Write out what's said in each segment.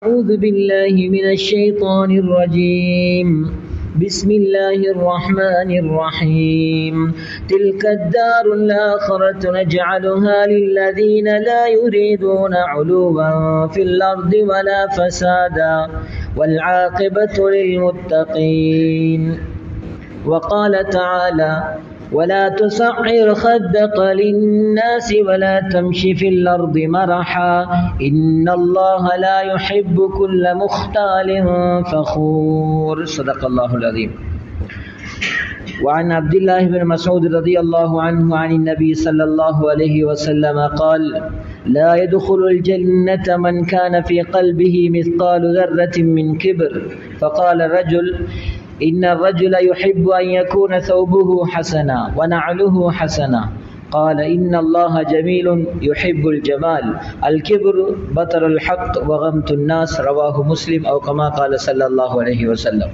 أعوذ بالله من الشيطان الرجيم بسم الله الرحمن الرحيم تلك الدار الآخرة نجعلها للذين لا يريدون علوا في الأرض ولا فسادا والعاقبة للمتقين وقال تعالى ولا تصعر خدك للناس ولا تمش في الأرض مرحا إن الله لا يحب كل مختال فخور صدق الله العظيم وعن عبد الله بن مسعود رضي الله عنه عن النبي صلى الله عليه وسلم قال لا يدخل الجنة من كان في قلبه مثقال ذرة من كبر فقال الرجل إن الرجل يحب أن يكون ثوبه حسنا ونعله حسنا قال إن الله جميل يحب الجمال الكبر بطر الحق وغمت الناس رواه مسلم أو كما قال صلى الله عليه وسلم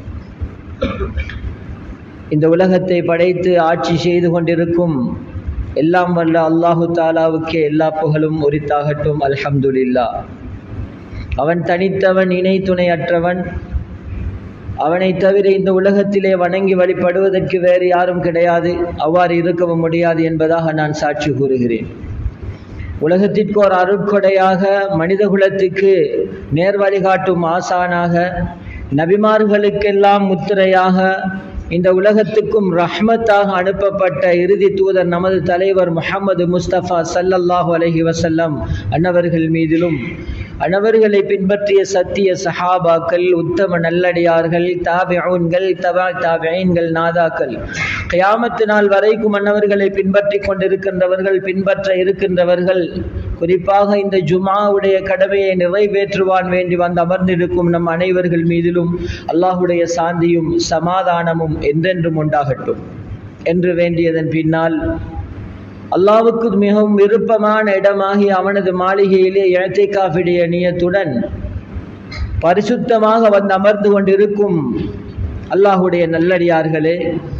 இந்த உலகத்தை படைத்து ஆட்சி செய்து கொண்டிருக்கும் எல்லாம் வல்ல அல்லாஹு தாலாவுக்கே எல்லா புகழும் உரித்தாகட்டும் அல்ஹம்துலில்லா அவன் தனித்தவன் இணை துணையற்றவன் அவனை தவிர இந்த உலகத்திலே வணங்கி வழிபடுவதற்கு வேறு யாரும் கிடையாது அவ்வாறு இருக்கவும் முடியாது என்பதாக நான் சாட்சி கூறுகிறேன் உலகத்திற்கு ஒரு அருட்கொடையாக மனித குலத்துக்கு நேர் வழிகாட்டும் ஆசானாக நபிமார்களுக்கெல்லாம் முத்திரையாக இந்த உலகத்துக்கும் ரஹ்மத்தாக அனுப்பப்பட்ட இறுதி தூதர் நமது தலைவர் முஹம்மது முஸ்தபா சல்லல்லாஹு அலஹி வசல்லம் அன்னவர்கள் மீதிலும் அனவர்களை பின்பற்றிய சத்திய சஹாபாக்கள் உத்தம நல்லடியார்கள் தாபிஊன்கள் தபா தாபியன்கள் நாதாக்கள் கயாமத்து நாள் வரைக்கும் அன்னவர்களை பின்பற்றி கொண்டிருக்கின்றவர்கள் பின்பற்ற இருக்கின்றவர்கள் குறிப்பாக இந்த ஜுமாவுடைய கடமையை நிறைவேற்றுவான் வேண்டி வந்து அமர்ந்திருக்கும் நம் அனைவர்கள் மீதிலும் அல்லாஹுடைய சாந்தியும் சமாதானமும் என்றென்றும் உண்டாகட்டும் என்று வேண்டியதன் பின்னால் அல்லாவுக்கு மிகவும் விருப்பமான இடமாகி அவனது மாளிகையிலே இழத்தைக்காஃபிடைய நியத்துடன் பரிசுத்தமாக வந்து அமர்ந்து கொண்டிருக்கும் அல்லாஹுடைய நல்லடியார்களே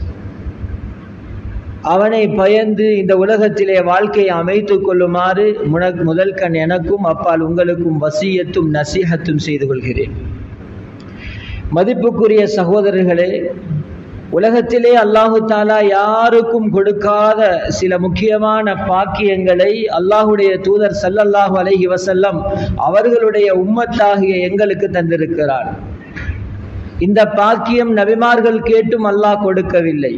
அவனை பயந்து இந்த உலகத்திலே வாழ்க்கையை அமைத்து கொள்ளுமாறு முன முதல் கண் எனக்கும் அப்பால் உங்களுக்கும் வசியத்தும் நசீகத்தும் செய்து கொள்கிறேன் மதிப்புக்குரிய சகோதரர்களே உலகத்திலே அல்லாஹு தாலா யாருக்கும் கொடுக்காத சில முக்கியமான பாக்கியங்களை அல்லாஹுடைய தூதர் சல்லல்லாஹு அலைஹி வசல்லம் அவர்களுடைய உம்மத்தாகிய எங்களுக்கு தந்திருக்கிறார் இந்த பாக்கியம் நபிமார்கள் கேட்டும் அல்லாஹ் கொடுக்கவில்லை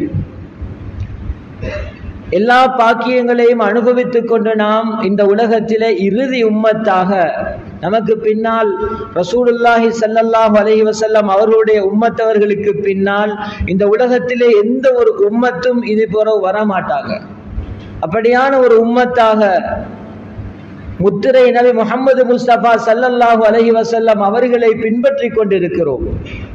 எல்லா பாக்கியங்களையும் அனுபவித்துக் கொண்டு நாம் இந்த உலகத்திலே இறுதி உம்மத்தாக நமக்கு பின்னால் ரசூலுல்லாஹி சல்லல்லாஹு அலைஹி வசல்லம் அவர்களுடைய உம்மத்தவர்களுக்கு பின்னால் இந்த உலகத்திலே எந்த ஒரு உம்மத்தும் இது போல வரமாட்டாங்க அப்படியான ஒரு உம்மத்தாக முத்திரை நபி முகமது முஸ்தபா சல்லல்லாஹு அலஹி வசல்லம் அவர்களை பின்பற்றி கொண்டிருக்கிறோம்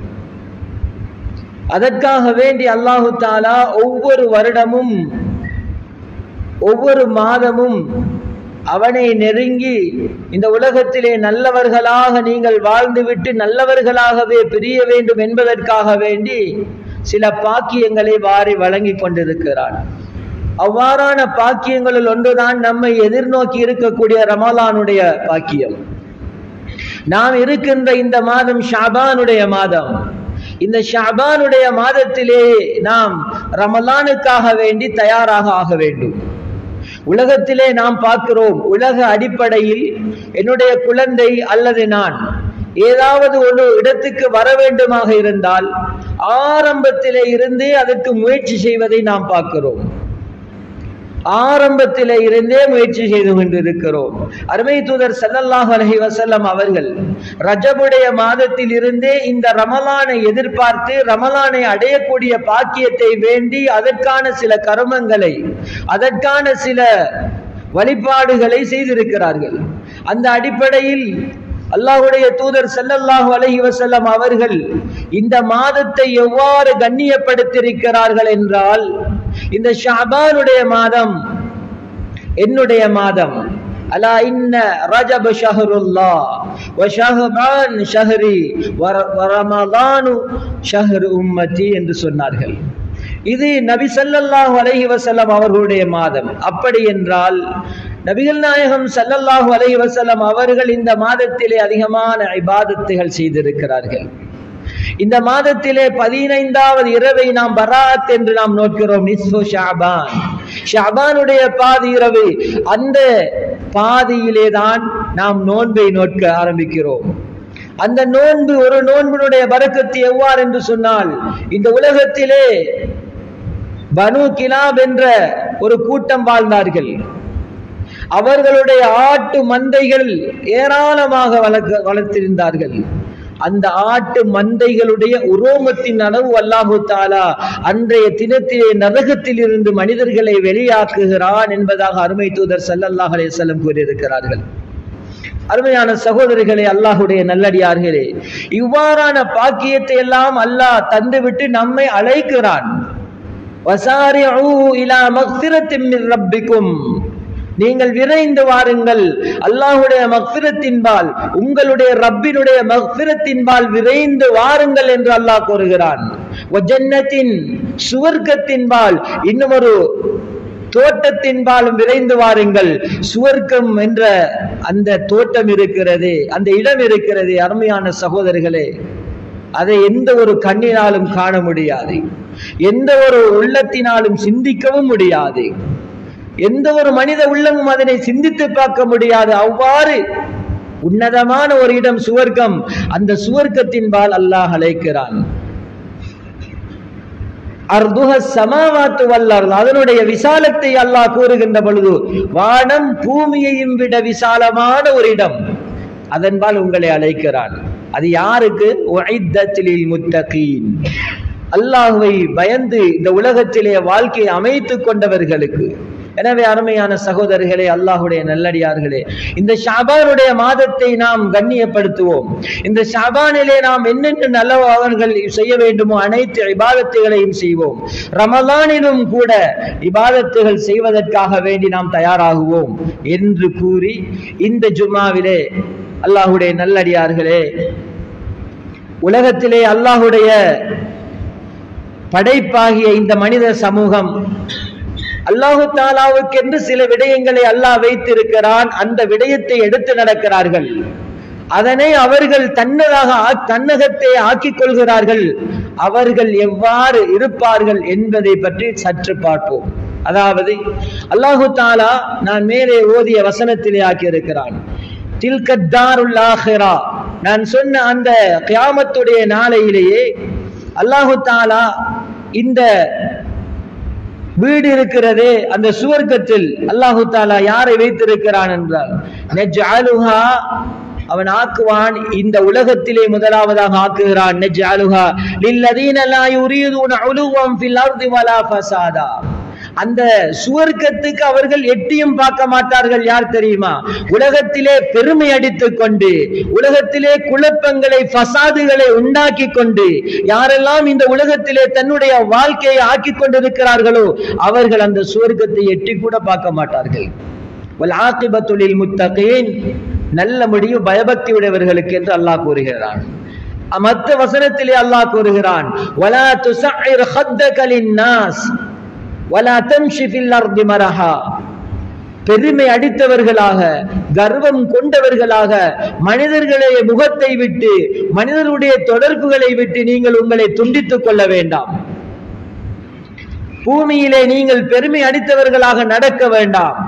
அதற்காக வேண்டி அல்லாஹு தாலா ஒவ்வொரு வருடமும் ஒவ்வொரு மாதமும் அவனை நெருங்கி இந்த உலகத்திலே நல்லவர்களாக நீங்கள் வாழ்ந்துவிட்டு நல்லவர்களாகவே பிரிய வேண்டும் என்பதற்காக வேண்டி சில பாக்கியங்களை வாரி வழங்கி கொண்டிருக்கிறான் அவ்வாறான பாக்கியங்களில் ஒன்றுதான் நம்மை எதிர்நோக்கி இருக்கக்கூடிய ரமலானுடைய பாக்கியம் நாம் இருக்கின்ற இந்த மாதம் ஷாபானுடைய மாதம் இந்த ஷாபானுடைய மாதத்திலே நாம் ரமலானுக்காக வேண்டி தயாராக ஆக வேண்டும் உலகத்திலே நாம் பார்க்கிறோம் உலக அடிப்படையில் என்னுடைய குழந்தை அல்லது நான் ஏதாவது ஒரு இடத்துக்கு வர வேண்டுமாக இருந்தால் ஆரம்பத்திலே இருந்தே அதற்கு முயற்சி செய்வதை நாம் பார்க்கிறோம் ஆரம்பத்திலே இருந்தே முயற்சி செய்து கொண்டிருக்கிறோம் அருமை தூதர் சல்லல்லாஹ் அலஹி வசல்லம் அவர்கள் ரஜபுடைய மாதத்தில் இருந்தே இந்த ரமலானை எதிர்பார்த்து ரமலானை அடையக்கூடிய பாக்கியத்தை வேண்டி அதற்கான சில கருமங்களை அதற்கான சில வழிபாடுகளை செய்திருக்கிறார்கள் அந்த அடிப்படையில் அல்லாஹுடைய தூதர் செல்லல்லாஹு அலஹி வசல்லம் அவர்கள் இந்த மாதத்தை எவ்வாறு கண்ணியப்படுத்தியிருக்கிறார்கள் என்றால் இந்த ஷாபானுடைய மாதம் என்னுடைய மாதம் அலா இன்ன ரஜப ஷஹருல்லா வ ஷஹபான் ஷஹரி வ ரமலானு ஷஹர் உம்மதி என்று சொன்னார்கள் இது நபி ஸல்லல்லாஹு அலைஹி வஸல்லம் அவர்களுடைய மாதம் அப்படி என்றால் நபிகள் நாயகம் ஸல்லல்லாஹு அலைஹி வஸல்லம் அவர்கள் இந்த மாதத்திலே அதிகமான இபாதத்துகள் செய்திருக்கிறார்கள் இந்த மாதத்திலே பதினைந்தாவது இரவை நாம் பராத் என்று நாம் நோக்கிறோம் நிஸ்ஃபு ஷாபான் ஷாபானுடைய பாதி இரவு அந்த பாதியிலே தான் நாம் நோன்பை நோக்க ஆரம்பிக்கிறோம் அந்த நோன்பு ஒரு நோன்பினுடைய பரக்கத்து எவ்வாறு என்று சொன்னால் இந்த உலகத்திலே பனு கிலாப் என்ற ஒரு கூட்டம் வாழ்ந்தார்கள் அவர்களுடைய ஆட்டு மந்தைகள் ஏராளமாக வளர்க்க வளர்த்திருந்தார்கள் அந்த ஆட்டு மந்தைகளுடைய உரோமத்தின் அளவு அல்லாஹு தாலா அன்றைய தினத்திலே நரகத்தில் இருந்து மனிதர்களை வெளியாக்குகிறான் என்பதாக அருமை தூதர் சல்லல்லாஹ் அலையம் கூறியிருக்கிறார்கள் அருமையான சகோதரிகளே அல்லாஹுடைய நல்லடியார்களே இவ்வாறான பாக்கியத்தை எல்லாம் அல்லாஹ் தந்துவிட்டு நம்மை அழைக்கிறான் வசாரிஉ இலா மக்ஃபிரத்தின் மின் ரப்பிக்கும் நீங்கள் விரைந்து வாருங்கள் அல்லாஹுடைய மக்ஃபிரத்தின்பால் உங்களுடைய ரப்பினுடைய மக்ஃபிரத்தின்பால் விரைந்து வாருங்கள் என்று அல்லாஹ் கூறுகிறான் ஜன்னத்தின் சுவர்க்கத்தின்பால் இன்னும் ஒரு தோட்டத்தின்பாலும் விரைந்து வாருங்கள் சுவர்க்கம் என்ற அந்த தோட்டம் இருக்கிறது அந்த இடம் இருக்கிறது அருமையான சகோதரர்களே அதை எந்த ஒரு கண்ணினாலும் காண முடியாது எந்த ஒரு உள்ளத்தினாலும் சிந்திக்கவும் முடியாது எந்த ஒரு மனித உள்ளமும் அதனை சிந்தித்து பார்க்க முடியாது அவ்வாறு உன்னதமான ஒரு இடம் சுவர்க்கம் அந்த சுவர்க்கத்தின்பால் அல்லாஹ் அழைக்கிறான் அர்துஹ சமாவாத்து வல்லர் அதனுடைய விசாலத்தை அல்லாஹ் கூறுகின்ற பொழுது வானம் பூமியையும் விட விசாலமான ஒரு இடம் அதன்பால் உங்களை அழைக்கிறான் அது யாருக்கு முத்தகீன் அல்லாஹுவை பயந்து இந்த உலகத்திலே வாழ்க்கையை அமைத்துக் கொண்டவர்களுக்கு எனவே அருமையான சகோதரர்களே அல்லாஹுடைய நல்லடியார்களே இந்த ஷாபானுடைய மாதத்தை நாம் கண்ணியப்படுத்துவோம் இந்த ஷாபானிலே நாம் என்னென்ன நல்லவர்கள் செய்ய வேண்டுமோ அனைத்து இபாதத்துகளையும் செய்வோம் ரமலானிலும் கூட இபாதத்துகள் செய்வதற்காக வேண்டி நாம் தயாராகுவோம் என்று கூறி இந்த ஜும்மாவிலே அல்லாஹுடைய நல்லடியார்களே உலகத்திலே அல்லாஹுடைய படைப்பாகிய இந்த மனித சமூகம் அல்லாஹு தாலாவுக்கென்று சில விடயங்களை அல்லாஹ் வைத்திருக்கிறான் அந்த விடயத்தை எடுத்து நடக்கிறார்கள் அதனை அவர்கள் தன்னதாக தன்னகத்தை ஆக்கிக் கொள்கிறார்கள் அவர்கள் எவ்வாறு இருப்பார்கள் என்பதை பற்றி சற்று பார்ப்போம் அதாவது அல்லாஹு தாலா நான் மேலே ஓதிய வசனத்திலே ஆக்கியிருக்கிறான் தில்கத்தாருல்லாஹிரா நான் சொன்ன அந்த கியாமத்துடைய நாளையிலேயே அல்லாஹு தாலா இந்த வீடு இருக்கிறதே அந்த சுவர்க்கத்தில் அல்லாஹு தாலா யாரை வைத்திருக்கிறான் என்றால் நெஜ்அலுஹா அவன் ஆக்குவான் இந்த உலகத்திலே முதலாவதாக ஆக்குகிறான் நெஜ்அலுஹா லில்லதீன லா யுரீதுன உலுவம் ஃபில் அர்தி வலா ஃபசாதா அந்த சுவர்க்கத்துக்கு அவர்கள் எட்டியும் பார்க்க மாட்டார்கள் யார் தெரியுமா உலகத்திலே பெருமை அடித்துக் கொண்டு உலகத்திலே குழப்பங்களை ஃபசாதுகளை உண்டாக்கி கொண்டு யாரெல்லாம் இந்த உலகத்திலே தன்னுடைய வாழ்க்கையை ஆக்கி கொண்டிருக்கிறார்களோ அவர்கள் அந்த சுவர்க்கத்தை எட்டி கூட பார்க்க மாட்டார்கள் ஆக்கிபத்துலில் முத்தகீன் நல்ல முடிவு பயபக்தி உடையவர்களுக்கு என்று அல்லாஹ் கூறுகிறான் மற்ற வசனத்திலே அல்லாஹ் கூறுகிறான் வலா துசைர் ஹத்தகலின் நாஸ் வலா தம்ஷி ஃபில் அர்தி மரஹா பெருமை அடித்தவர்களாக கர்வம் கொண்டவர்களாக மனிதர்களுடைய முகத்தை விட்டு மனிதர்களுடைய தொடர்புகளை விட்டு நீங்கள் உங்களை துண்டித்துக் கொள்ள வேண்டாம் பூமியிலே நீங்கள் பெருமை அடித்தவர்களாக நடக்க வேண்டாம்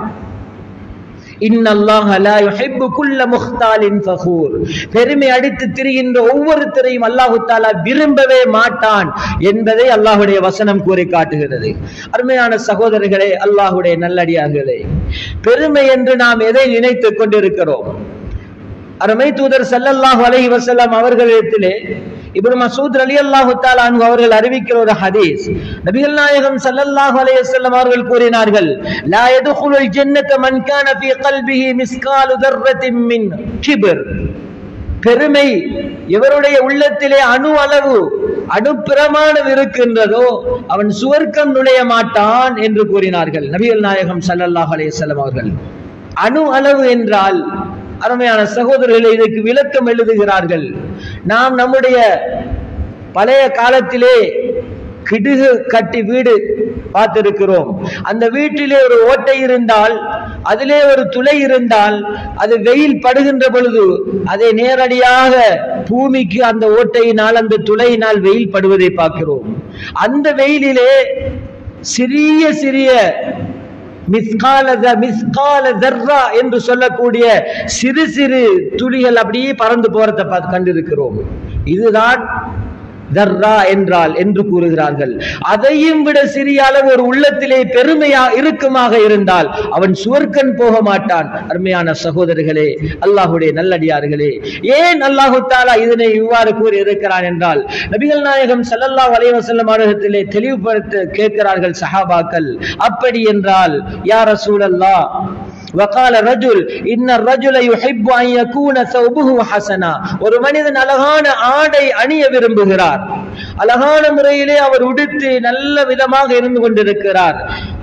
பெருமை அடித்து திரிகின்ற ஒவ்வொருத்தரையும் அல்லாஹு தாலா விரும்பவே மாட்டான் என்பதை அல்லாஹுடைய வசனம் கூறி காட்டுகிறது அருமையான சகோதரர்களே அல்லாஹுடைய நல்லடியார்களே பெருமை என்று நாம் எதை நினைத்துக் கொண்டிருக்கிறோம் அருமை தூதர் சல்லல்லாஹு அலைஹி வஸல்லம் அவர்களிடத்திலே இப்னு மசூத் ரலியல்லாஹு தஆலா அன்ஹு அவர்கள் அறிவிக்கிற ஒரு ஹதீஸ் நபிகள் நாயகம் ஸல்லல்லாஹு அலைஹி வஸல்லம் அவர்கள் கூறினார்கள் லா யதுகுலுல் ஜன்னத மன் கான ஃபீ கல்பிஹி மிஸ்காலு தர்ரத்தின் மின் கிப்ர் பெருமை எவருடைய உள்ளத்திலே அணு அளவு அணுப்பிரமாணம் இருக்கின்றதோ அவன் சுவர்க்கம் நுழைய மாட்டான் என்று கூறினார்கள் நபிகள் நாயகம் ஸல்லல்லாஹு அலைஹி வஸல்லம் அவர்கள் அணு அளவு என்றால் அருமையான சகோதரர்களை இதற்கு விளக்கம் எழுதுகிறார்கள் நாம் நம்முடைய பழைய காலத்திலே கிடுகு கட்டி வீடு பார்த்திருக்கிறோம் அந்த வீட்டிலே ஒரு ஓட்டை இருந்தால் அதிலே ஒரு துளை இருந்தால் அது வெயில் படுகின்ற பொழுது அதை நேரடியாக பூமிக்கு அந்த ஓட்டையினால் அந்த துளையினால் வெயில் படுவதை பார்க்கிறோம் அந்த வெயிலிலே சிறிய சிறிய மிஸ்கால த- மிஸ்கால தர்ரா என்று சொல்லக்கூடிய சிறு சிறு துளிகள் அப்படியே பறந்து போறதை பார்த்து கண்டிருக்கிறோம் இதுதான் தர்ரா என்றால் என்று கூறுகிறார்கள் அதையும் விட சிறிய அளவு ஒரு உள்ளத்திலே பெருமையா இருக்குமாக இருந்தால் அவன் சுவர்க்கன் போக மாட்டான் அருமையான சகோதரர்களே அல்லாஹுடைய நல்லடியார்களே ஏன் அல்லாஹு தாலா இதனை இவ்வாறு கூறி இருக்கிறான் என்றால் நபிகள் நாயகம் ஸல்லல்லாஹு அலைஹி வஸல்லம் அவர்களிடத்திலே தெளிவுபடுத்த கேட்கிறார்கள் சஹாபாக்கள் அப்படி என்றால் யா ரசூலல்லாஹ் وقال رجل ان الرجل يحب ان يكون ثوبه حسنا ஒரு மனிதன் அழகான ஆடை அணிய விரும்புகிறார் அழகான முறையிலே அவர் உடுத்து நல்ல விதமாக இருந்து கொண்டிருக்கிறார்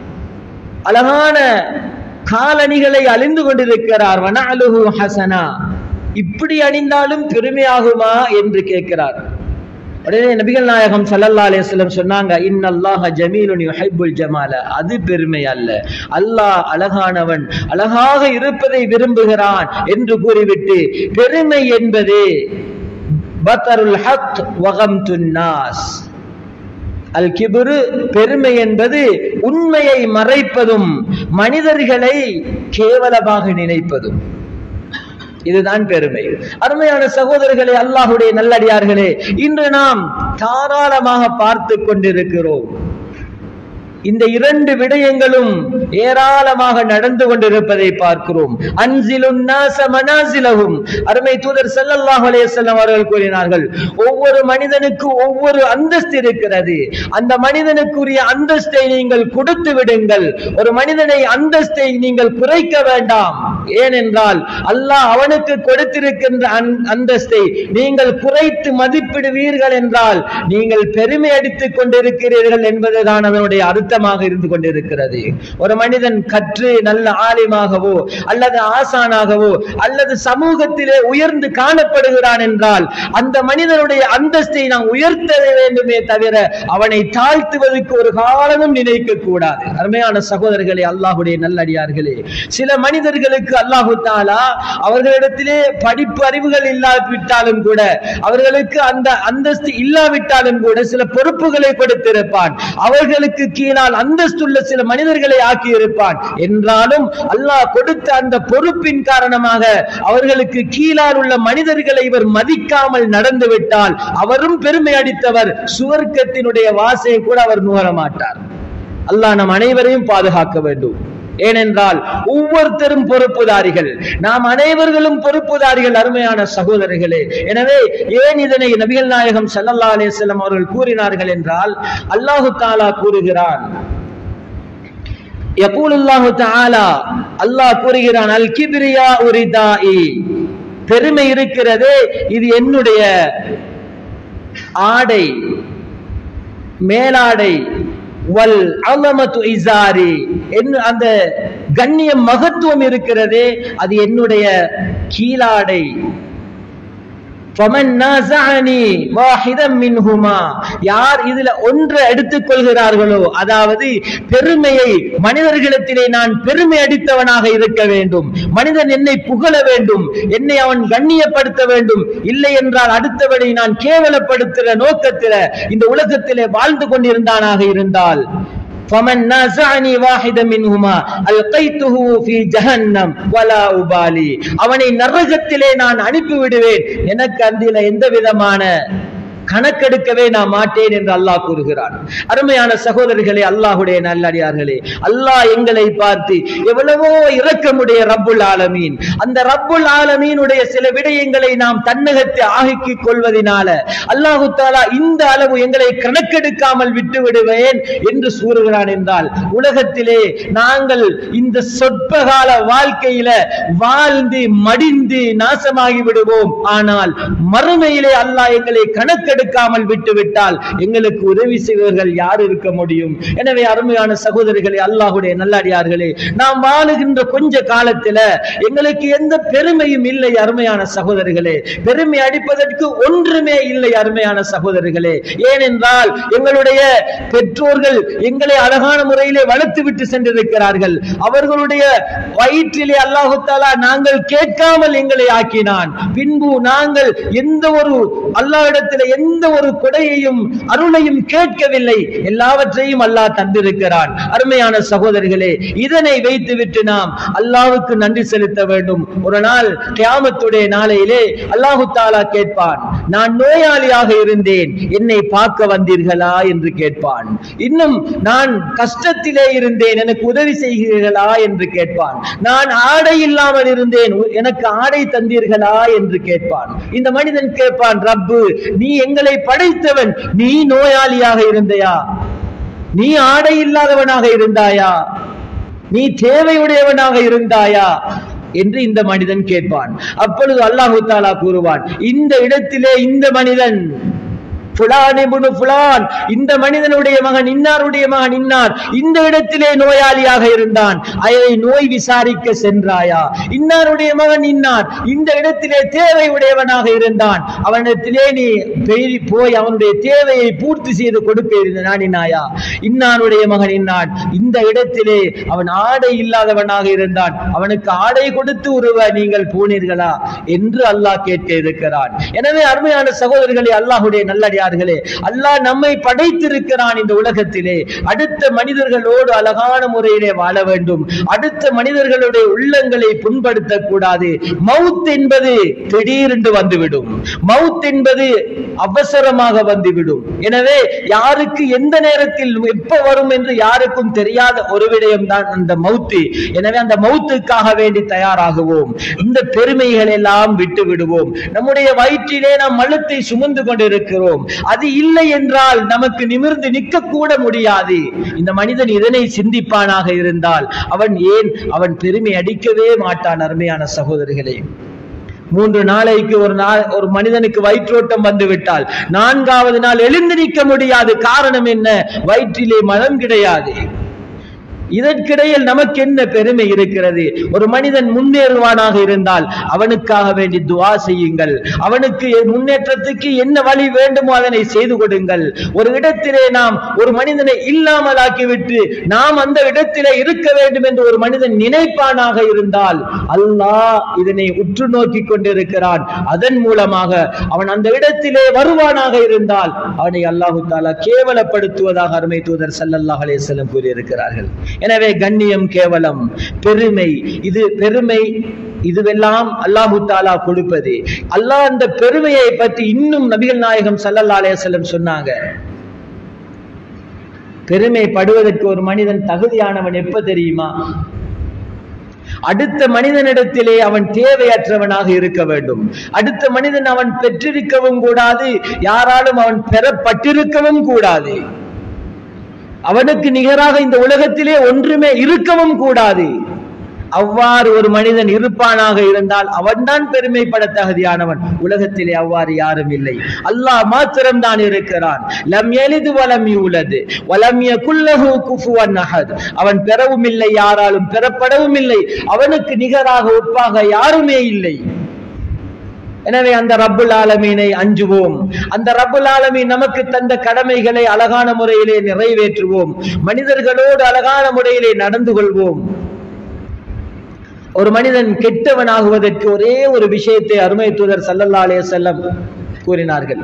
அழகான காலணிகளை அணிந்து கொண்டிருக்கிறார் வனஅலுஹு ஹசனா இப்படி அணிந்தாலும் பெருமையாகுமா என்று கேட்கிறார் உடனே நபிகள் நாயகம் ஸல்லல்லாஹு அலைஹி வஸல்லம் சொன்னாங்க இன்னல்லாஹ ஜமீலுன் யுஹிப்புல் ஜமால அது பெருமை அல்ல அல்லாஹ் அழகானவன் அழகாக இருப்பதை விரும்புகிறான் என்று கூறிவிட்டு பெருமை என்பது பத்தருல் ஹக் வகம்துன் நாஸ் அல் கிபுரு பெருமை என்பது உண்மையை மறைப்பதும் மனிதர்களை கேவலமாக நினைப்பதும் இதுதான் பெருமை அருமையான சகோதரர்களே அல்லாஹுடைய நல்லடியார்களே இன்று நாம் தாராளமாக பார்த்து கொண்டிருக்கிறோம் இந்த இரண்டு விடயங்களும் ஏராளமாக நடந்து கொண்டிருப்பதை பார்க்கிறோம் அன்சிலுன் நாச மனாசிலகும் அருமை தூதர் ஸல்லல்லாஹு அலைஹி வஸல்லம் அவர்கள் கூறினார்கள் ஒவ்வொரு மனிதனுக்கு ஒவ்வொரு அந்தஸ்து இருக்கிறது அந்த மனிதனுக்குரிய அந்தஸ்தை நீங்கள் கொடுத்து விடுங்கள் ஒரு மனிதனை அந்தஸ்தை நீங்கள் குறைக்க வேண்டாம் ஏனென்றால் அல்லாஹ் அவனுக்கு கொடுத்திருக்கின்ற அந்- அந்தஸ்தை நீங்கள் குறைத்து மதிப்பிடுவீர்கள் என்றால் நீங்கள் பெருமை அடித்துக் கொண்டிருக்கிறீர்கள் என்பதுதான் அதனுடைய அர்த்தமாக இருந்து கொண்டிருக்கிறது ஒரு மனிதன் கற்று நல்ல ஆலிமாகவோ அல்லது ஆசானாகவோ அல்லது சமூகத்திலே உயர்ந்து காணப்படுகிறான் என்றால் அந்த மனிதனுடைய அந்தஸ்தை நாம் உயர்த்த வேண்டுமே தவிர அவனை தாழ்த்துவதற்கு ஒரு காலமும் நினைக்க கூடாது அருமையான சகோதரர்களே அல்லாஹுடைய நல்லடியார்களே சில மனிதர்களுக்கு அல்லாஹு தாலா அவர்களிடத்திலே படிப்பு அறிவுகள் இல்லாவிட்டாலும் கூட அவர்களுக்கு அந்த அந்தஸ்து இல்லாவிட்டாலும் கூட சில பொறுப்புகளை கொடுத்திருப்பான் அவர்களுக்கு கீழால் அந்தஸ்துள்ள சில மனிதர்களை ஆக்கி இருப்பான் என்றாலும் அல்லாஹ் கொடுத்த அந்த பொறுப்பின் காரணமாக அவர்களுக்கு கீழால் உள்ள மனிதர்களை இவர் மதிக்காமல் நடந்து விட்டால் அவரும் பெருமை அடித்தவர் சுவர்க்கத்தினுடைய வாசையை கூட அவர் நுகர மாட்டார் அல்லாஹ் நம் அனைவரையும் பாதுகாக்க வேண்டும் ஏனென்றால் ஒவ்வொருத்தரும் பொறுப்புதாரிகள் நாம் அனைவர்களும் பொறுப்புதாரிகள் அருமையான சகோதரர்களே எனவே ஏன் இதனை நபிகள் நாயகம் ஸல்லல்லாஹு அலைஹி வஸல்லம் அவர்கள் கூறினார்கள் என்றால் அல்லாஹு தாலா கூறுகிறான் يقول الله تعالى அல்லாஹ் கூறுகிறான் அல் கிப்ரியா உரிதாஇ பெருமை இருக்கிறதே இது என்னுடைய ஆடை மேலாடை வல் அலமத்து இசாரி என்ன அந்த கண்ணியம் மகத்துவம் இருக்கிறதே அது என்னுடைய கீழாடை فَمَنْ نَازَعَنِي وَاحِدًا مِنْهُمَا யார் இதுல ஒன்றை எடுத்துக் கொள்கிறார்களோ அதாவது பெருமையை மனிதர்களிடத்திலே நான் பெருமை அடித்தவனாக இருக்க வேண்டும் மனிதன் என்னை புகழ வேண்டும் என்னை அவன் கண்ணியப்படுத்த வேண்டும் இல்லை என்றால் அடுத்தவனை நான் கேவலப்படுத்துகிற நோக்கத்தில இந்த உலகத்திலே வாழ்ந்து கொண்டிருந்தானாக இருந்தால் فمن نازعني واحدا منهما القيته في جهنم ولا ابالي அவனை நரகத்திலே நான் அனுப்பி விடுவேன் எனக்கு அந்தில எந்த விதமான கணக்கெடுக்கவே நான் மாட்டேன் என்று அல்லாஹ் கூறுகிறான் அருமையான சகோதரர்களே அல்லாஹுடைய நல்லடியார்களே அல்லாஹ் எங்களை பார்த்து எவ்வளவோ இரக்கமுடைய ரப்புல் ஆலமீன் அந்த ரப்புல் ஆலமீனுடைய சில விடயங்களை நாம் தன்னகத்தை ஆகிக் கொள்வதினால அல்லாஹு தாலா இந்த அளவு எங்களை கணக்கெடுக்காமல் விட்டு விடுவேன் என்று கூறுகிறான் என்றால் உலகத்திலே நாங்கள் இந்த சொற்பகால வாழ்க்கையில வாழ்ந்து மடிந்து நாசமாகி விடுவோம் ஆனால் மறுமையிலே அல்லாஹ் எங்களை கணக்கெடுக்க பொறுப்பெடுக்காமல் விட்டுவிட்டால் எங்களுக்கு உதவி செய்வர்கள் யார் இருக்க முடியும் எனவே அருமையான சகோதரிகளே அல்லாஹுடைய நல்லடியார்களே நாம் வாழுகின்ற கொஞ்ச காலத்துல எங்களுக்கு எந்த பெருமையும் இல்லை அருமையான சகோதரிகளே பெருமை அடிப்பதற்கு ஒன்றுமே இல்லை அருமையான சகோதரிகளே ஏனென்றால் எங்களுடைய பெற்றோர்கள் எங்களை அழகான முறையிலே வளர்த்து விட்டு சென்றிருக்கிறார்கள் அவர்களுடைய வயிற்றிலே அல்லாஹு தாலா நாங்கள் கேட்காமல் எங்களை ஆக்கினான் பின்பு நாங்கள் எந்த ஒரு அல்லாஹ்விடத்தில் எந்த ஒரு கொடையையும் அருளையும் கேட்கவில்லை எல்லாவற்றையும் அல்லாஹ் தந்திருக்கிறான் அருமையான சகோதரிகளே இதனை வைத்துவிட்டு நாம் அல்லாஹ்வுக்கு நன்றி செலுத்த வேண்டும் ஒரு நாள் கியாமத்துடைய நாளையிலே அல்லாஹு தாலா கேட்பான் நான் நோயாளியாக இருந்தேன் என்னை பார்க்க வந்தீர்களா என்று கேட்பான் இன்னும் நான் கஷ்டத்திலே இருந்தேன் எனக்கு உதவி செய்கிறீர்களா என்று கேட்பான் நான் ஆடை இல்லாமல் இருந்தேன் உ- எனக்கு ஆடை தந்தீர்களா என்று கேட்பான் இந்த மனிதன் கேட்பான் ரப்பு நீ எங்களை படைத்தவன் நீ நோயாளியாக இருந்தையா நீ ஆடை இல்லாதவனாக இருந்தாயா நீ தேவையுடையவனாக இருந்தாயா என்று இந்த மனிதன் கேட்பான் அப்பொழுது அல்லாஹு தாலா கூறுவான் இந்த இடத்திலே இந்த மனிதன் புலான் இப்னு புலான் இந்த மனிதனுடைய மகன் இன்னாருடைய மகன் இன்னார் இந்த இடத்திலே நோயாளியாக இருந்தான் அதை நோய் விசாரிக்க சென்றாயா இன்னாருடைய மகன் இன்னார் இந்த இடத்திலே தேவை உடையவனாக இருந்தான் அவனிடத்திலே நீ பெயரி போய் அவனுடைய தேவையை பூர்த்தி செய்து கொடுக்க இருந்த நாடினாயா இன்னாருடைய மகன் இன்னான் இந்த இடத்திலே அவன் ஆடை இல்லாதவனாக இருந்தான் அவனுக்கு ஆடை கொடுத்து உருவ நீங்கள் போனீர்களா என்று அல்லாஹ் கேட்க இருக்கிறான் எனவே அருமையான சகோதரர்களே அல்லாஹுடைய நல்லடியார்களே அல்லாஹ் நம்மை படைத்திருக்கிறான் இந்த உலகத்திலே அடுத்த மனிதர்களோடு அழகான முறையிலே வாழ வேண்டும் அடுத்த மனிதர்களுடைய உள்ளங்களை புண்படுத்தக் கூடாது மவுத் என்பது திடீரென்று வந்துவிடும் மவுத் என்பது அவசரமாக வந்துவிடும் எனவே யாருக்கு எந்த நேரத்தில் எப்ப வரும் என்று யாருக்கும் தெரியாத ஒரு விடயம் தான் அந்த மவுத்து எனவே அந்த மவுத்துக்காக வேண்டி தயாராகுவோம் இந்த பெருமைகள் எல்லாம் விட்டு விடுவோம் நம்முடைய வயிற்றிலே நாம் மழுத்தை சுமந்து கொண்டிருக்கிறோம் அது இல்லை என்றால் நமக்கு நிமிர்ந்து நிற்க கூட முடியாது இந்த மனிதன் இதனை சிந்திப்பானாக இருந்தால் அவன் ஏன் அவன் பெருமை அடிக்கவே மாட்டான் அருமையான சகோதரிகளே மூன்று நாளைக்கு ஒரு நாள் ஒரு மனிதனுக்கு வயிற்றோட்டம் வந்து விட்டால் நான்காவது நாள் எழுந்து நிற்க முடியாது காரணம் என்ன வயிற்றிலே மனம் கிடையாது இதற்கிடையில் நமக்கு என்ன பெருமை இருக்கிறது ஒரு மனிதன் முன்னேறுவானாக இருந்தால் அவனுக்காக வேண்டி துவா செய்யுங்கள் அவனுக்கு முன்னேற்றத்துக்கு என்ன வழி வேண்டுமோ அதனை செய்து கொடுங்கள் ஒரு இடத்திலே நாம் ஒரு மனிதனை இல்லாமலாக்கிவிட்டு நாம் அந்த இடத்திலே இருக்க வேண்டும் என்று ஒரு மனிதன் நினைப்பானாக இருந்தால் அல்லாஹ் இதனை உற்று நோக்கி கொண்டிருக்கிறான் அதன் மூலமாக அவன் அந்த இடத்திலே வருவானாக இருந்தால் அவனை அல்லாஹு தாலா கேவலப்படுத்துவதாக அருமை தூதர் ஸல்லல்லாஹு அலைஹி வஸல்லம் கூறியிருக்கிறார்கள் எனவே கண்ணியம் கேவலம் பெருமை இது பெருமை இதுவெல்லாம் அல்லாஹு தாலா கொடுப்பது அல்லாஹ் அந்த பெருமையை பற்றி இன்னும் நபிகள் நாயகம் ஸல்லல்லாஹு அலைஹி வஸல்லம் சொன்னாங்க பெருமைப்படுவதற்கு ஒரு மனிதன் தகுதியானவன் எப்ப தெரியுமா அடுத்த மனிதனிடத்திலே அவன் தேவையற்றவனாக இருக்க வேண்டும் அடுத்த மனிதன் அவன் பெற்றிருக்கவும் கூடாது யாராலும் அவன் பெறப்பட்டிருக்கவும் கூடாது அவனுக்கு நிகராக இந்த உலகத்திலே ஒன்றுமே இருக்கவும் கூடாது அவ்வாறு ஒரு மனிதன் இருப்பானாக இருந்தால் அவன்தான் பெருமைப்பட தகுதியானவன் உலகத்திலே அவ்வாறு யாரும் இல்லை அல்லாஹ் மாத்திரம்தான் இருக்கிறான் லம் எளிது வலம் யூலது வலம் யகுல்லஹு குஃபுவன் அஹத் அவன் பெறவும் இல்லை யாராலும் பெறப்படவும் இல்லை அவனுக்கு நிகராக ஒப்பாக யாருமே இல்லை எனவே அந்த ரப்புல் ஆலமீனை அஞ்சுவோம் அந்த ரப்புல் ஆலமீன் நமக்கு தந்த கடமைகளை அழகான முறையிலே நிறைவேற்றுவோம் மனிதர்களோடு அழகான முறையிலே நடந்து கொள்வோம் ஒரு மனிதன் கெட்டவனாகுவதற்கு ஒரே ஒரு விஷயத்தை அருமை தூதர் சல்லல்லா அலைஹி வஸல்லம் கூறினார்கள்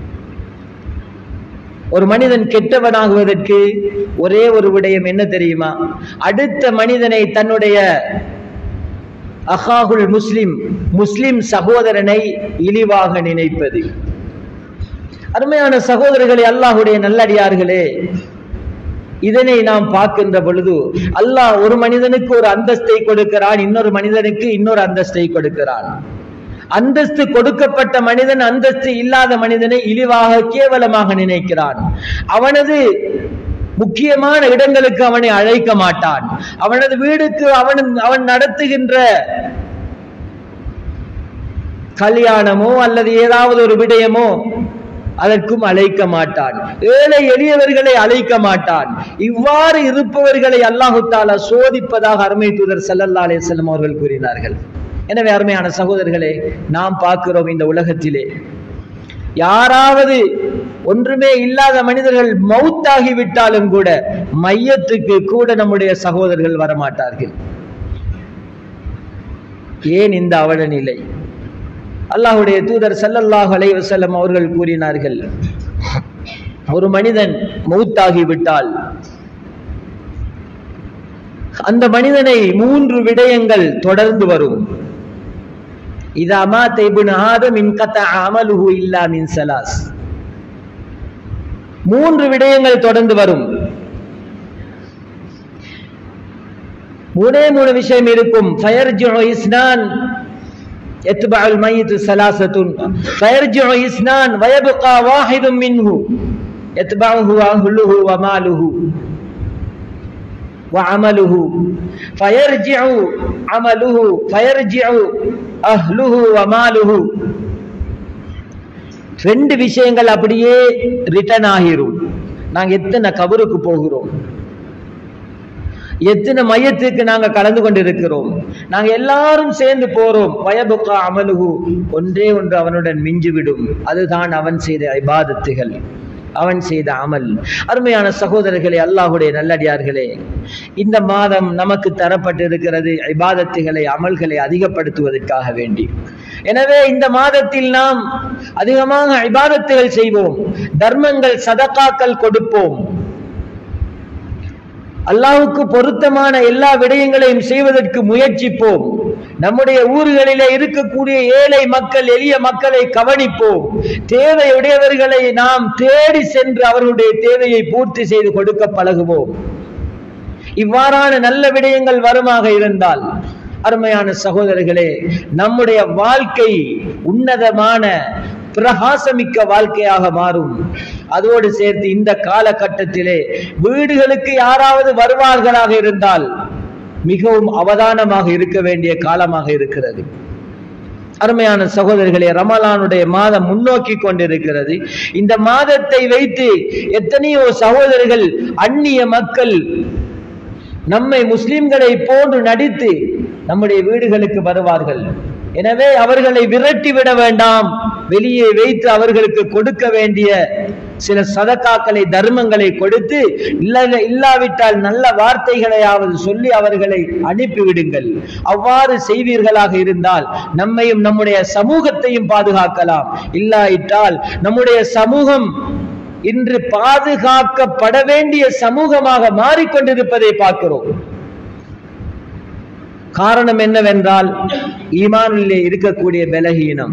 ஒரு மனிதன் கெட்டவனாகுவதற்கு ஒரே ஒரு விடயம் என்ன தெரியுமா அடுத்த மனிதனை தன்னுடைய அஹாகுல் முஸ்லிம் முஸ்லிம் சகோதரனை இழிவாக நினைப்பது அருமையான சகோதரர்களே அல்லாஹுடைய நல்லடியார்களே இதனை நாம் பார்க்கின்ற பொழுது அல்லாஹ் ஒரு மனிதனுக்கு ஒரு அந்தஸ்தை கொடுக்கிறான் இன்னொரு மனிதனுக்கு இன்னொரு அந்தஸ்தை கொடுக்கிறான் அந்தஸ்து கொடுக்கப்பட்ட மனிதன் அந்தஸ்து இல்லாத மனிதனை இழிவாக கேவலமாக நினைக்கிறான் அவனது முக்கியமான இடங்களுக்கு அவனை அழைக்க மாட்டான் அவனது வீடுக்கு அவன் அவன் நடத்துகின்ற கல்யாணமோ அல்லது ஏதாவது ஒரு விடயமோ அதற்கும் அழைக்க மாட்டான் ஏழை எளியவர்களை அழைக்க மாட்டான் இவ்வாறு இருப்பவர்களை அல்லாஹு தாலா சோதிப்பதாக அருமை தூதர் ஸல்லல்லாஹு அலைஹி வஸல்லம் அவர்கள் கூறினார்கள் எனவே அருமையான சகோதரர்களே நாம் பார்க்கிறோம் இந்த உலகத்திலே யாராவது ஒன்றுமே இல்லாத மனிதர்கள் மௌத்தாகி விட்டாலும் கூட மையத்துக்கு கூட நம்முடைய சகோதரர்கள் வரமாட்டார்கள் ஏன் இந்த அவல நிலை அல்லாஹ்வுடைய தூதர் ஸல்லல்லாஹு அலைஹி வஸல்லம் அவர்கள் கூறினார்கள் ஒரு மனிதன் மௌத்தாகி விட்டால் அந்த மனிதனை மூன்று விடயங்கள் தொடர்ந்து வரும் இதா மாத இப்னு ஆதம் இன்கத அமலுஹு இல்லா மின் சலாஸ் மூன்று விடயங்கள் தொடர்ந்து வரும் மூணே மூணு விஷயம் இருக்கும் ஃபயர்ஜுஉ இஸ்னான் يتبع الميت ثلاثة فيرجع اثنان ويبقى واحد منه يتبعه أهله وماله وعمله فيرجع عمله فيرجع أهله وماله ரெண்டு விஷயங்கள் அப்படியே ரிட்டர்ன் ஆகிரும் நாங்க எத்தனை கபருக்கு போகிறோம் எத்தனை மையத்துக்கு நாங்க கலந்து கொண்டிருக்கிறோம் நாங்க எல்லாரும் சேர்ந்து போறோம் வயபுக்கா அமலுகு ஒன்றே ஒன்று அவனுடன் மிஞ்சிவிடும் அதுதான் அவன் செய்த இபாதத்துகள் அவன் செய்த அமல் அருமையான சகோதரர்களே அல்லாஹுடைய நல்லடியார்களே இந்த மாதம் நமக்கு தரப்பட்டிருக்கிறது இபாதத்துகளை அமல்களை அதிகப்படுத்துவதற்காக வேண்டி எனவே இந்த மாதத்தில் நாம் அதிகமாக இபாதத்துகள் செய்வோம் தர்மங்கள் சதக்காக்கள் கொடுப்போம் அல்லாஹுக்கு பொருத்தமான எல்லா விடயங்களையும் செய்வதற்கு முயற்சிப்போம் நம்முடைய ஊர்களிலே இருக்கக்கூடிய ஏழை மக்கள் எளிய மக்களை கவனிப்போம் தேவையுடையவர்களை நாம் தேடி சென்று அவர்களுடைய தேவையை பூர்த்தி செய்து கொடுக்க பழகுவோம் இவ்வாறான நல்ல விடயங்கள் வருமாக இருந்தால் அருமையான சகோதரர்களே நம்முடைய வாழ்க்கை உன்னதமான பிரகாசமிக்க வாழ்க்கையாக மாறும் அதோடு சேர்த்து இந்த காலகட்டத்திலே வீடுகளுக்கு யாராவது வருவார்களாக இருந்தால் மிகவும் அவதானமாக இருக்க வேண்டிய காலமாக இருக்கிறது அருமையான சகோதரர்களே ரமலானுடைய மாதம் முன்னோக்கி கொண்டிருக்கிறது இந்த மாதத்தை வைத்து எத்தனையோ சகோதரர்கள் அந்நிய மக்கள் நம்மை முஸ்லிம்களை போன்று நடித்து நம்முடைய வீடுகளுக்கு வருவார்கள் எனவே அவர்களை விரட்டி விட வேண்டாம் வெளியே வைத்து அவர்களுக்கு கொடுக்க வேண்டிய சில சதக்காக்களை தர்மங்களை கொடுத்து இல்ல இல்லாவிட்டால் நல்ல வார்த்தைகளையாவது சொல்லி அவர்களை அனுப்பிவிடுங்கள் அவ்வாறு செய்வீர்களாக இருந்தால் நம்மையும் நம்முடைய சமூகத்தையும் பாதுகாக்கலாம் இல்லாவிட்டால் நம்முடைய சமூகம் இன்று பாதுகாக்கப்பட வேண்டிய சமூகமாக மாறிக்கொண்டிருப்பதை பார்க்கிறோம் காரணம் என்னவென்றால் ஈமானிலே இருக்கக்கூடிய பலகீனம்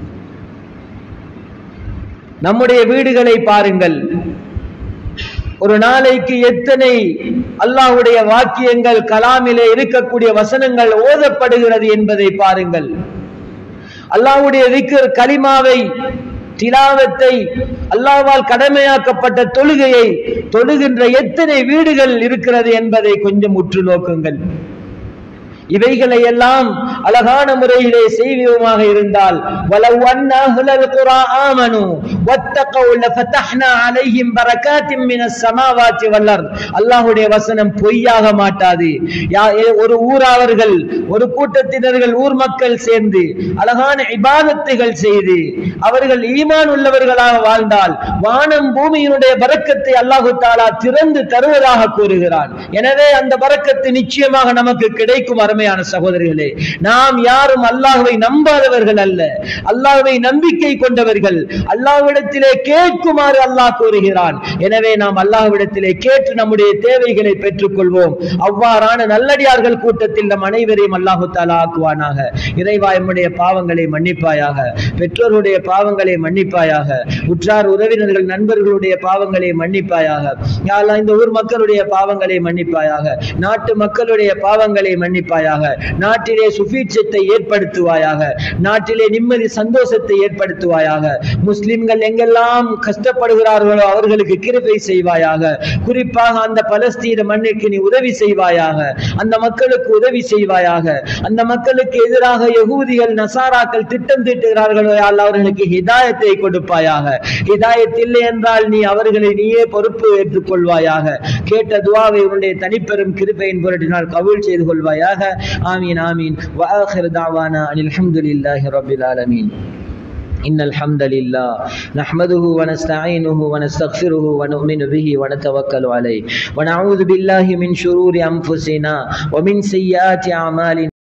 நம்முடைய வீடுகளை பாருங்கள் ஒரு நாளைக்கு எத்தனை அல்லாஹ்வுடைய வாக்கியங்கள் கலாமிலே இருக்கக்கூடிய வசனங்கள் ஓதப்படுகிறது என்பதை பாருங்கள் அல்லாஹ்வுடைய திக்ர் கலிமாவை திலாவத்தை அல்லாவால் கடமையாக்கப்பட்ட தொழுகையை தொழுகின்ற எத்தனை வீடுகள் இருக்கிறது என்பதை கொஞ்சம் உற்று நோக்குங்கள் இவைகளை எல்லாம் அழகான முறையிலே செய்வோமாக இருந்தால் வலவ் அன்னா அஹ்லல் குரா ஆமனு வத்தகவு லஃபதஹ்னா அலைஹிம் பரகாத்தின் மினஸ் ஸமாவாத்தி வல் அர்த் அல்லாஹ்வுடைய வசனம் பொய்யாக மாட்டாது யா- ஏ- ஒரு ஊராளர்கள் ஒரு கூட்டத்தினர்கள் ஊர் மக்கள் சேர்ந்து அழகான இபாதத்துகள் செய்து அவர்கள் ஈமான் உள்ளவர்களாக வாழ்ந்தால் வானம் பூமியினுடைய பரக்கத்தை அல்லாஹு தாலா திறந்து தருவதாக கூறுகிறான் எனவே அந்த பரக்கத்து நிச்சயமாக நமக்கு கிடைக்கும் அருமையான சகோதரிகளே நாம் யாரும் அல்லாஹ்வை நம்பாதவர்கள் அல்ல அல்லாஹ்வை நம்பிக்கை கொண்டவர்கள் அல்லாஹ்விடத்திலே கேட்குமாறு அல்லாஹ் கூறுகிறான் எனவே நாம் அல்லாஹ்விடத்திலே கேட்டு நம்முடைய தேவைகளை பெற்றுக்கொள்வோம் அவ்வாறான நல்லடியார்கள் கூட்டத்தில் நம் அனைவரையும் அல்லாஹு தாலா ஆக்குவானாக இறைவா எம்முடைய பாவங்களை மன்னிப்பாயாக பெற்றோருடைய பாவங்களை மன்னிப்பாயாக உற்றார் உறவினர்கள் நண்பர்களுடைய பாவங்களை மன்னிப்பாயாக யா அல்லாஹ் இந்த ஊர் மக்களுடைய பாவங்களை மன்னிப்பாயாக நாட்டு மக்களுடைய பாவங்களை மன்னிப்பாயாக நாட்டிலே சுஃபி சுபீட்சத்தை ஏற்படுத்துவாயாக நாட்டிலே நிம்மதி சந்தோஷத்தை ஏற்படுத்துவாயாக முஸ்லிம்கள் எங்கெல்லாம் கஷ்டப்படுகிறார்களோ அவர்களுக்கு கிருபை செய்வாயாக குறிப்பாக அந்த பலஸ்தீன மண்ணுக்கு நீ உதவி செய்வாயாக அந்த மக்களுக்கு உதவி செய்வாயாக அந்த மக்களுக்கு எதிராக யகூதிகள் நசாராக்கள் திட்டம் தீட்டுகிறார்களோ யா அல்லாஹ் அவர்களுக்கு ஹிதாயத்தை கொடுப்பாயாக ஹிதாயத் இல்லை என்றால் நீ அவர்களை நீயே பொறுப்பு ஏற்றுக் கொள்வாயாக கேட்ட துவாவை உன்னுடைய தனிப்பெரும் கிருபையின் பொருட்டினால் கபூல் செய்து கொள்வாயாக ஆமீன் ஆமீன் وآخر دعوانا أن الحمد لله رب العالمين إن الحمد لله نحمده ونستعينه ونستغفره ونؤمن به ونتوكل عليه ونعوذ بالله من شرور أنفسنا ومن سيئات أعمالنا